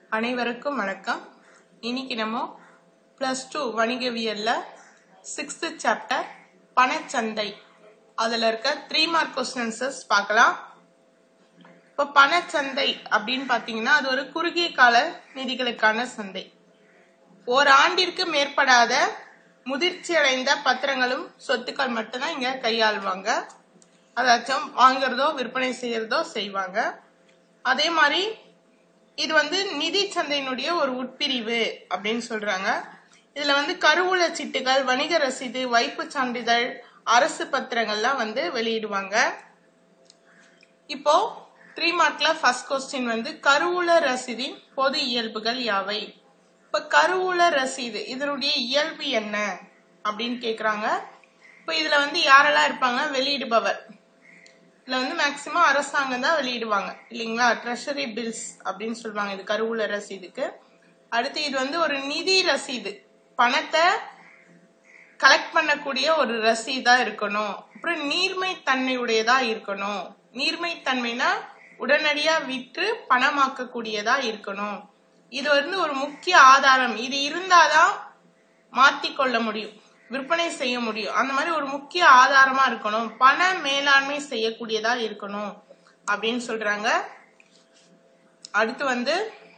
அனைவருக்கும் வணக்கம் இன்னைக்கு நம்ம ப்ளஸ் டூ வணிகவியல்ல சிக்ஸ்த் சாப்டர் பணச்சந்தை அதுல இருக்க த்ரீ மார்க் கொஸ்டின்ஸஸ் பார்க்கலாம் இப்போ பணச்சந்தை அப்படின்னு பார்த்தீங்கன்னா அது ஒரு குறுகிய கால நிதிகளுக்கான சந்தை ஒரு ஆண்டிற்கு மேற்படாத முதிர்ச்சி அடைந்த பத்திரங்களும் சொத்துக்கள் மட்டும்தான் இங்க கையாளுவாங்க அதாச்சும் வாங்குறதோ விற்பனை செய்யறதோ செய்வாங்க அதே மாதிரி இது வந்து நிதி சந்தையினுடைய ஒரு உட்பிரிவு அப்படின்னு சொல்றாங்க இதுல வந்து கருவூல சீட்டுகள் வணிக ரசீது வைப்பு சான்றிதழ் அரசு பத்திரங்கள்லாம் வந்து வெளியிடுவாங்க இப்போ த்ரீ மார்க்ல ஃபர்ஸ்ட் கொஸ்டின் வந்து கருவூல ரசீதின் பொது இயல்புகள் யாவை இப்ப கருவூல ரசீது இதனுடைய இயல்பு என்ன அப்படின்னு கேக்குறாங்க இப்போ இதுல வந்து யாரெல்லாம் இருப்பாங்க வெளியிடுபவர் இதுல வந்து மேக்சிமம் அரசாங்கம் தான் வெளியிடுவாங்க இல்லைங்களா ட்ரெஷரி பில்ஸ் அப்படின்னு சொல்லுவாங்க இது கருவூல ரசீதுக்கு அடுத்து இது வந்து ஒரு நிதி ரசீது பணத்தை கலெக்ட் பண்ணக்கூடிய ஒரு ரசீதா இருக்கணும் அப்புறம் நீர்மை தன்மையுடையதா இருக்கணும் நீர்மை தன்மைனா உடனடியா விற்று பணமாக்கக்கூடியதா இருக்கணும் இது வந்து ஒரு முக்கிய ஆதாரம் இது இருந்தாதான் மாத்திக்கொள்ள முடியும் விற்பனை செய்ய முடியும் அந்த மாதிரி ஒரு முக்கிய ஆதாரமா இருக்கணும் பண மேலாண்மை செய்யக்கூடியதா இருக்கணும் அப்படின்னு சொல்றாங்க அடுத்து வந்து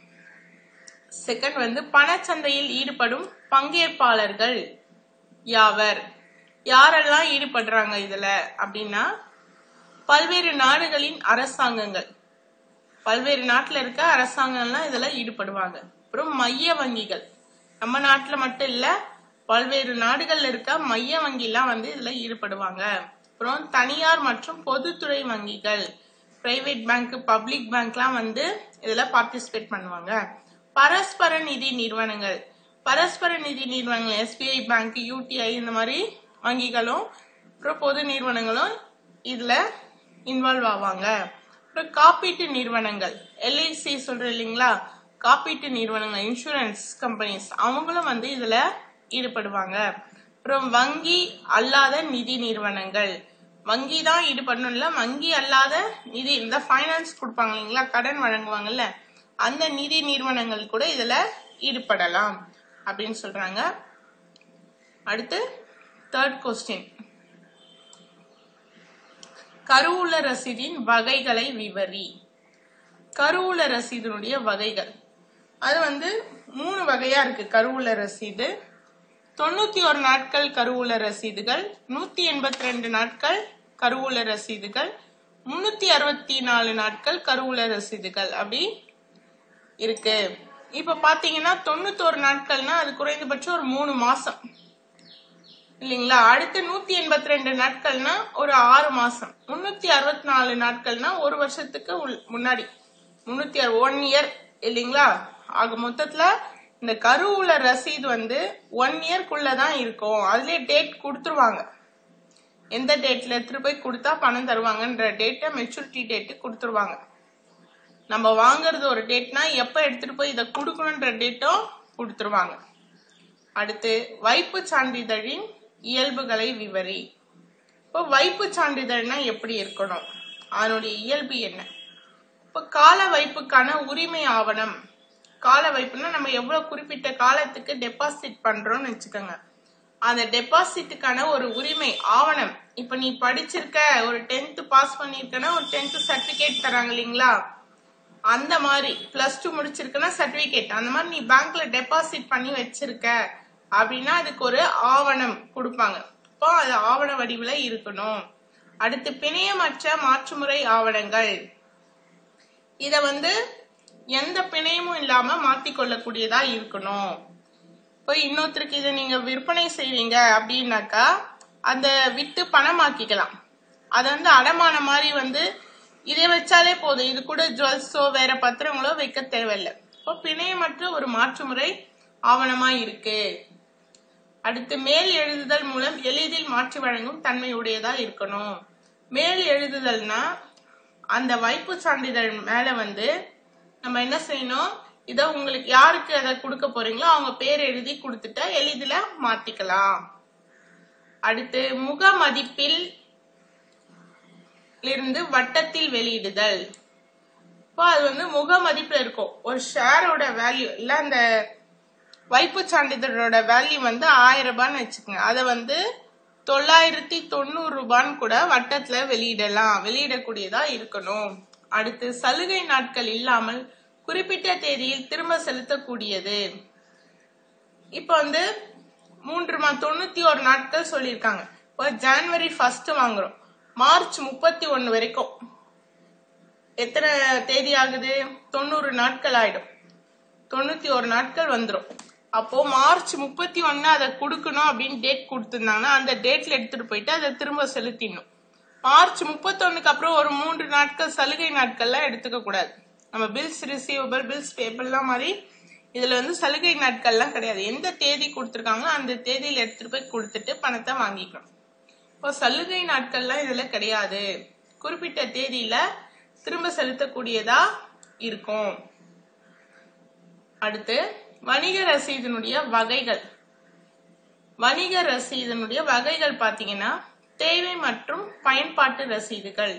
செகண்ட் வந்து பணச்சந்தையில் ஈடுபடும் பங்கேற்பாளர்கள் யாவர் யாரெல்லாம் ஈடுபடுறாங்க இதுல அப்படின்னா பல்வேறு நாடுகளின் அரசாங்கங்கள் பல்வேறு நாட்டுல இருக்க அரசாங்கம்லாம் இதுல ஈடுபடுவாங்க அப்புறம் மைய வங்கிகள் நம்ம நாட்டுல மட்டும் இல்ல பல்வேறு நாடுகள்ல இருக்க மைய வங்கிலாம் வந்து இதுல ஈடுபடுவாங்க அப்புறம் தனியார் மற்றும் பொதுத்துறை வங்கிகள் பிரைவேட் பேங்க் பப்ளிக் பேங்க்லாம் வந்து இதுல பார்ட்டிசிபேட் பண்ணுவாங்க பரஸ்பர நிதி நிறுவனங்கள் பரஸ்பர நிதி நிறுவனங்கள் எஸ்பிஐ பேங்க் யூடிஐ இந்த மாதிரி வங்கிகளும் அப்புறம் பொது நிறுவனங்களும் இதுல இன்வால்வ் ஆவாங்க அப்புறம் காப்பீட்டு நிறுவனங்கள் எல்ஐசி சொல்றோம் இல்லைங்களா காப்பீட்டு நிறுவனங்கள் இன்சூரன்ஸ் கம்பெனிஸ் அவங்களும் வந்து இதுல ஈடுபடுவாங்க அப்புறம் வங்கி அல்லாத நிதி நிறுவனங்கள் வங்கி தான் ஈடுபடணும் இல்ல வங்கி அல்லாத நிதி இந்த ஃபைனான்ஸ் கொடுப்பாங்க இல்லைங்களா கடன் வழங்குவாங்கல்ல அந்த நிதி நிறுவனங்கள் கூட இதுல ஈடுபடலாம் அப்படின்னு சொல்றாங்க அடுத்து தேர்ட் கொஸ்டின் கருவூல ரசீதின் வகைகளை விவரி கருவூல ரசீதினுடைய வகைகள் அது வந்து மூணு வகையா இருக்கு கருவூல ரசீது தொண்ணூத்தி ஒரு நாட்கள் கருவூல ரசீதுகள் நூத்தி எண்பத்தி ரெண்டு நாட்கள் கருவூல ரசீதுகள் முன்னூத்தி அறுபத்தி நாலு நாட்கள் கருவூல ரசீதுகள் அப்படி இருக்கு இப்ப பாத்தீங்கன்னா தொண்ணூத்தோரு நாட்கள்னா அது குறைந்தபட்சம் ஒரு மூணு மாசம் இல்லைங்களா அடுத்து நூத்தி எண்பத்தி ரெண்டு நாட்கள்னா ஒரு ஆறு மாசம் முன்னூத்தி அறுபத்தி நாலு நாட்கள்னா ஒரு வருஷத்துக்கு முன்னாடி முன்னூத்தி ஒன் இயர் இல்லைங்களா ஆக மொத்தத்துல இந்த கருவூல ரசீது வந்து ஒன் இயர்க்குள்ளதான் இருக்கும் அதுலயே டேட் கொடுத்துருவாங்க எந்த டேட்ல எடுத்துட்டு போய் கொடுத்தா பணம் தருவாங்கன்ற டேட்டை மெச்சூரிட்டி டேட்டு கொடுத்துருவாங்க நம்ம வாங்குறது ஒரு டேட்னா எப்ப எடுத்துட்டு போய் இதை கொடுக்கணுன்ற டேட்டும் கொடுத்துருவாங்க அடுத்து வைப்பு சான்றிதழின் இயல்புகளை விவரி இப்போ வைப்பு சான்றிதழ்னா எப்படி இருக்கணும் அதனுடைய இயல்பு என்ன இப்போ கால வைப்புக்கான உரிமை ஆவணம் கால வைப்புனா நம்ம எவ்வளவு குறிப்பிட்ட காலத்துக்கு டெபாசிட் பண்றோம்னு வச்சுக்கோங்க அந்த டெபாசிட்டுக்கான ஒரு உரிமை ஆவணம் இப்ப நீ படிச்சிருக்க ஒரு டென்த் பாஸ் பண்ணிருக்கனா ஒரு டென்த் சர்டிபிகேட் தராங்க இல்லைங்களா அந்த மாதிரி பிளஸ் டூ முடிச்சிருக்கனா சர்டிபிகேட் அந்த மாதிரி நீ பேங்க்ல டெபாசிட் பண்ணி வச்சிருக்க அப்படின்னா அதுக்கு ஒரு ஆவணம் கொடுப்பாங்க இப்போ அது ஆவண வடிவுல இருக்கணும் அடுத்து பிணையமற்ற மாற்றுமுறை ஆவணங்கள் இத வந்து எந்த பிணையமும் இல்லாம மாத்திக்கொள்ளக்கூடியதா இருக்கணும் இப்போ இன்னொருத்தருக்கு இதை நீங்க விற்பனை செய்வீங்க அப்படின்னாக்கா அந்த வித்து பணமாக்கிக்கலாம் அதை வந்து அடமான மாதிரி வந்து இதை வச்சாலே போதும் இது கூட ஜுவல்ஸோ வேற பத்திரங்களோ வைக்க தேவையில்லை இப்போ பிணையமற்ற ஒரு மாற்றுமுறை ஆவணமா இருக்கு அடுத்து மேல் எழுதுதல் மூலம் எளிதில் மாற்றி வழங்கும் தன்மையுடையதா இருக்கணும் மேல் எழுதுதல்னா அந்த வைப்பு சான்றிதழ் மேல வந்து நம்ம என்ன செய்யணும் இத உங்களுக்கு யாருக்கு அதை கொடுக்க போறீங்களோ அவங்க பேர் எழுதி கொடுத்துட்டா எளிதில மாத்திக்கலாம் அடுத்து முக மதிப்பில் இருந்து வட்டத்தில் வெளியிடுதல் இப்போ அது வந்து முக மதிப்புல இருக்கும் ஒரு ஷேரோட வேல்யூ இல்ல அந்த வைப்பு சான்றிதழோட வேல்யூ வந்து ஆயிரம் ரூபான்னு வச்சுக்கோங்க அதை வந்து தொள்ளாயிரத்தி தொண்ணூறு ரூபான்னு கூட வட்டத்துல வெளியிடலாம் வெளியிடக்கூடியதா இருக்கணும் அடுத்து சலுகை நாட்கள் இல்லாமல் குறிப்பிட்ட தேதியில் திரும்ப செலுத்தக்கூடியது இப்போ வந்து மூன்று மா தொண்ணூத்தி ஒரு நாட்கள் சொல்லியிருக்காங்க இப்போ ஜனவரி ஃபர்ஸ்ட் வாங்குறோம் மார்ச் முப்பத்தி ஒன்னு வரைக்கும் எத்தனை தேதி ஆகுது தொண்ணூறு நாட்கள் ஆயிடும் தொண்ணூத்தி ஒரு நாட்கள் வந்துடும் அப்போ மார்ச் முப்பத்தி ஒன்னு அதை கொடுக்கணும் அப்படின்னு டேட் கொடுத்துருந்தாங்கன்னா அந்த டேட்ல எடுத்துட்டு போயிட்டு அதை திரும்ப செலுத்திடணும் மார்ச் முப்பத்தொன்னுக்கு அப்புறம் ஒரு மூன்று நாட்கள் சலுகை நாட்கள்லாம் எடுத்துக்க கூடாது நம்ம பில்ஸ் ரிசீவபிள் பில்ஸ் பேபிள்லாம் மாதிரி இதுல வந்து சலுகை நாட்கள்லாம் கிடையாது எந்த தேதி கொடுத்துருக்காங்களோ அந்த தேதியில எடுத்துட்டு போய் கொடுத்துட்டு பணத்தை வாங்கிக்கணும் இப்போ சலுகை நாட்கள்லாம் இதுல கிடையாது குறிப்பிட்ட தேதியில திரும்ப செலுத்தக்கூடியதா இருக்கும் அடுத்து வணிக ரசீதினுடைய வகைகள் வணிக ரசீதினுடைய வகைகள் பாத்தீங்கன்னா தேவை மற்றும் பயன்பாட்டு ரசீதுகள்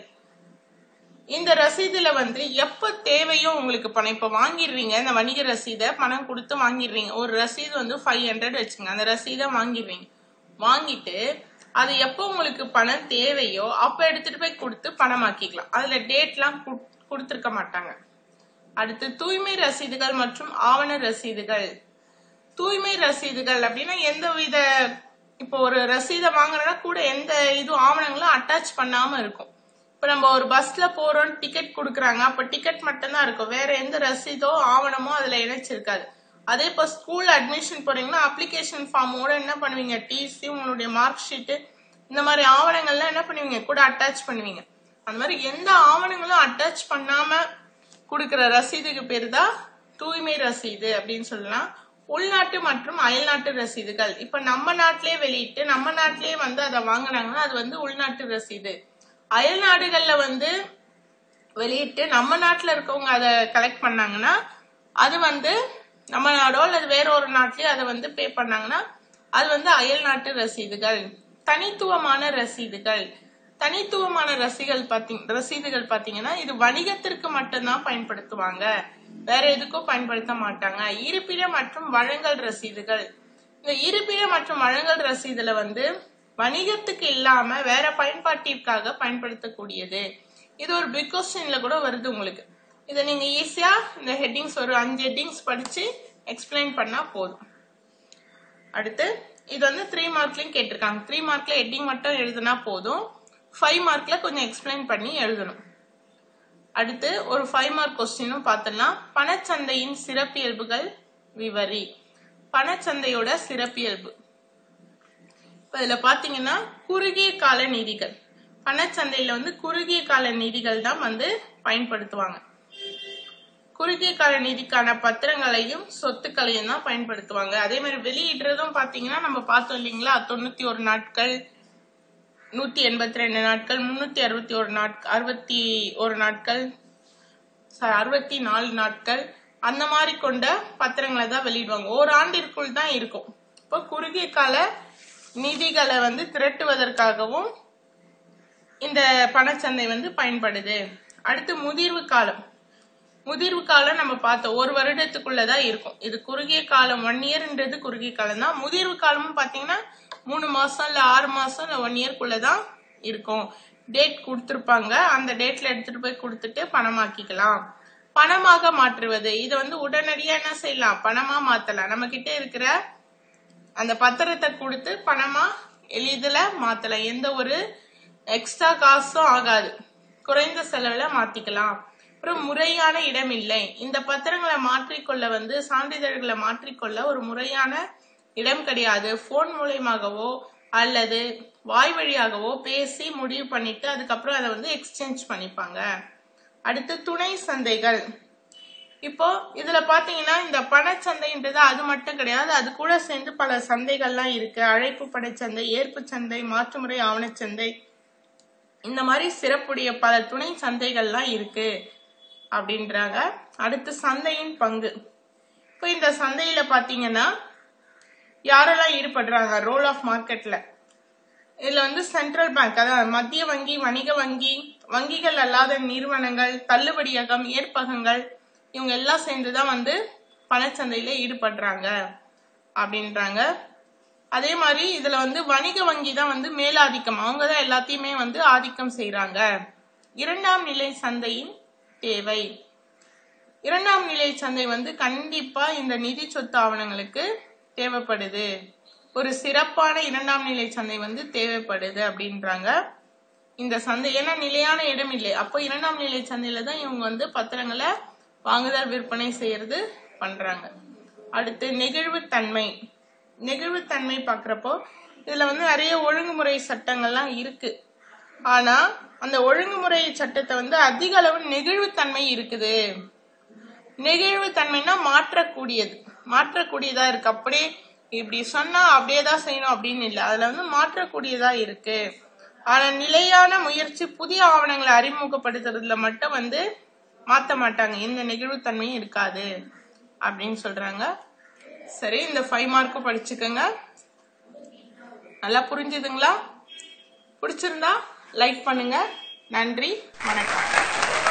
இந்த ரசீதுல வந்து எப்ப தேவையோ உங்களுக்கு பணம் இப்ப வாங்கிடுறீங்க இந்த வணிக ரசீதை பணம் கொடுத்து வாங்கிடுறீங்க ஒரு ரசீது வந்து ஃபைவ் ஹண்ட்ரட் வச்சுங்க அந்த ரசீதை வாங்கிடுறீங்க வாங்கிட்டு அது எப்போ உங்களுக்கு பணம் தேவையோ அப்ப எடுத்துட்டு போய் கொடுத்து பணமாக்கிக்கலாம் அதுல டேட்லாம் கொடுத்துருக்க மாட்டாங்க அடுத்து தூய்மை ரசீதுகள் மற்றும் ஆவண ரசீதுகள் தூய்மை ரசீதுகள் அப்படின்னா எந்த வித இப்போ ஒரு ரசீதை வாங்குறோம்னா கூட எந்த இது ஆவணங்களும் அட்டாச் பண்ணாம இருக்கும் இப்ப நம்ம ஒரு பஸ்ல போறோம் டிக்கெட் கொடுக்குறாங்க அப்ப டிக்கெட் மட்டும்தான் இருக்கும் வேற எந்த ரசீதோ ஆவணமோ அதுல இணைச்சிருக்காது அதே இப்போ ஸ்கூல் அட்மிஷன் போறீங்கன்னா அப்ளிகேஷன் ஃபார்மோட என்ன பண்ணுவீங்க டிசி உங்களுடைய மார்க் ஷீட்டு இந்த மாதிரி ஆவணங்கள்லாம் என்ன பண்ணுவீங்க கூட அட்டாச் பண்ணுவீங்க அந்த மாதிரி எந்த ஆவணங்களும் அட்டாச் பண்ணாம கொடுக்கிற ரசீதுக்கு பேர் தான் தூய்மை ரசீது அப்படின்னு சொல்லலாம் உள்நாட்டு மற்றும் அயல்நாட்டு ரசீதுகள் இப்ப நம்ம நாட்டிலே வெளியிட்டு நம்ம நாட்டிலேயே வந்து அதை வாங்கினாங்கன்னா அது வந்து உள்நாட்டு ரசீது அயல் நாடுகள்ல வந்து வெளியிட்டு நம்ம நாட்டுல இருக்கவங்க அதை கலெக்ட் பண்ணாங்கன்னா அது வந்து நம்ம நாடோ அல்லது வேற ஒரு நாட்டிலேயே அதை வந்து பே பண்ணாங்கன்னா அது வந்து அயல் நாட்டு ரசீதுகள் தனித்துவமான ரசீதுகள் தனித்துவமான ரசீகள் பாத்தீங்க ரசீதுகள் பாத்தீங்கன்னா இது வணிகத்திற்கு மட்டும்தான் பயன்படுத்துவாங்க வேற எதுக்கும் பயன்படுத்த மாட்டாங்க இருப்பிட மற்றும் வழங்கல் ரசீதுகள் இந்த இருப்பிட மற்றும் வழங்கல் ரசீதுல வந்து வணிகத்துக்கு இல்லாம வேற பயன்பாட்டிற்காக பயன்படுத்தக்கூடியது இது ஒரு பிக் கொஸ்டின்ல கூட வருது உங்களுக்கு இதை நீங்க ஈஸியா இந்த ஹெட்டிங்ஸ் ஒரு அஞ்சு ஹெட்டிங்ஸ் படிச்சு எக்ஸ்பிளைன் பண்ணா போதும் அடுத்து இது வந்து த்ரீ மார்க்லயும் கேட்டிருக்காங்க த்ரீ மார்க்ல ஹெட்டிங் மட்டும் எழுதுனா போதும் ஃபைவ் மார்க்ல கொஞ்சம் எக்ஸ்பிளைன் பண்ணி எழுதணும் அடுத்து ஒரு ஃபைவ் மார்க் கொஸ்டினும் பார்த்துடலாம் பணச்சந்தையின் சிறப்பியல்புகள் விவரி பணச்சந்தையோட சிறப்பியல்பு இப்ப இதுல பாத்தீங்கன்னா குறுகிய கால நிதிகள் பணச்சந்தையில வந்து குறுகிய கால நிதிகள் தான் வந்து பயன்படுத்துவாங்க குறுகிய கால நிதிக்கான பத்திரங்களையும் சொத்துக்களையும் தான் பயன்படுத்துவாங்க அதே மாதிரி வெளியிடுறதும் பாத்தீங்கன்னா நம்ம பார்த்தோம் இல்லைங்களா தொண்ணூத்தி ஒரு நாட்கள் நூத்தி எண்பத்தி ரெண்டு நாட்கள் முன்னூத்தி அறுபத்தி ஒரு நாட்கள் அறுபத்தி ஒரு நாட்கள் அறுபத்தி நாலு நாட்கள் அந்த மாதிரி கொண்ட பத்திரங்களை தான் வெளியிடுவாங்க ஓராண்டிற்குள் தான் இருக்கும் இப்போ குறுகிய கால நிதிகளை வந்து திரட்டுவதற்காகவும் இந்த பணச்சந்தை வந்து பயன்படுது அடுத்து முதிர்வு காலம் முதிர்வு காலம் நம்ம பார்த்தோம் ஒரு வருடத்துக்குள்ளதான் இருக்கும் இது குறுகிய காலம் ஒன் இயர்ன்றது குறுகிய காலம் தான் முதிர்வு காலமும் பாத்தீங்கன்னா மூணு மாசம் இல்ல ஆறு மாசம் இல்ல ஒன் இயர்க்குள்ளதான் இருக்கும் டேட் கொடுத்துருப்பாங்க அந்த டேட்ல எடுத்துட்டு போய் கொடுத்துட்டு பணமாக்கிக்கலாம் பணமாக மாற்றுவது இதை வந்து உடனடியா என்ன செய்யலாம் பணமா மாத்தலாம் நம்ம கிட்ட இருக்கிற அந்த பத்திரத்தை கொடுத்து பணமா எளிதில மாத்தலாம் எந்த ஒரு எக்ஸ்ட்ரா காசும் ஆகாது குறைந்த செலவுல மாத்திக்கலாம் அப்புறம் முறையான இடம் இல்லை இந்த பத்திரங்களை மாற்றிக்கொள்ள வந்து சான்றிதழ்களை மாற்றிக்கொள்ள ஒரு முறையான இடம் கிடையாது போன் மூலியமாகவோ அல்லது வாய் வழியாகவோ பேசி முடிவு பண்ணிட்டு அதுக்கப்புறம் அதை வந்து எக்ஸ்சேஞ்ச் பண்ணிப்பாங்க அடுத்து துணை சந்தைகள் இப்போ இதுல பாத்தீங்கன்னா இந்த பணச்சந்தைன்றது அது மட்டும் கிடையாது அது கூட சேர்ந்து பல சந்தைகள்லாம் இருக்கு அழைப்பு படைச்சந்தை ஏற்பு சந்தை மாற்றுமுறை ஆவணச்சந்தை இந்த மாதிரி சிறப்புடைய பல துணை சந்தைகள்லாம் இருக்கு அப்படின்றாங்க அடுத்து சந்தையின் பங்கு இப்போ இந்த சந்தையில பாத்தீங்கன்னா யாரெல்லாம் ஈடுபடுறாங்க ரோல் ஆஃப் மார்க்கெட்ல இதுல வந்து சென்ட்ரல் பேங்க் அதாவது மத்திய வங்கி வணிக வங்கி வங்கிகள் அல்லாத நிறுவனங்கள் தள்ளுபடியகம் ஏற்பகங்கள் இவங்க எல்லாம் சேர்ந்து தான் வந்து பணச்சந்தையில ஈடுபடுறாங்க அப்படின்றாங்க அதே மாதிரி இதுல வந்து வணிக வங்கி தான் வந்து மேலாதிக்கம் அவங்க தான் எல்லாத்தையுமே வந்து ஆதிக்கம் செய்றாங்க இரண்டாம் நிலை சந்தையின் தேவை இரண்டாம் நிலை சந்தை வந்து கண்டிப்பா இந்த நிதி சொத்து ஆவணங்களுக்கு தேவைப்படுது ஒரு சிறப்பான இரண்டாம் நிலை சந்தை வந்து தேவைப்படுது அப்படின்றாங்க இந்த சந்தை ஏன்னா நிலையான இடம் இல்லை அப்போ இரண்டாம் நிலை சந்தையில தான் இவங்க வந்து பத்திரங்களை வாங்குதல் விற்பனை செய்யறது பண்றாங்க அடுத்து நெகிழ்வுத்தன்மை நெகிழ்வுத்தன்மை பார்க்குறப்போ இதுல வந்து நிறைய ஒழுங்குமுறை சட்டங்கள்லாம் இருக்கு ஆனா அந்த ஒழுங்குமுறை சட்டத்தை வந்து அதிக அளவு நெகிழ்வுத்தன்மை இருக்குது நெகிழ்வுத்தன்மைனா மாற்றக்கூடியது மாற்றக்கூடியதா இருக்கு அப்படியே இப்படி சொன்னா அப்படியே தான் செய்யணும் அப்படின்னு இல்லை அதுல வந்து மாற்றக்கூடியதா இருக்கு ஆனா நிலையான முயற்சி புதிய ஆவணங்களை அறிமுகப்படுத்துறதுல மட்டும் வந்து மாத்த மாட்டாங்க எந்த நெகிழ்வுத்தன்மையும் இருக்காது அப்படின்னு சொல்றாங்க சரி இந்த ஃபைவ் மார்க்கும் படிச்சுக்கோங்க நல்லா புரிஞ்சுதுங்களா பிடிச்சிருந்தா லைக் பண்ணுங்க நன்றி வணக்கம்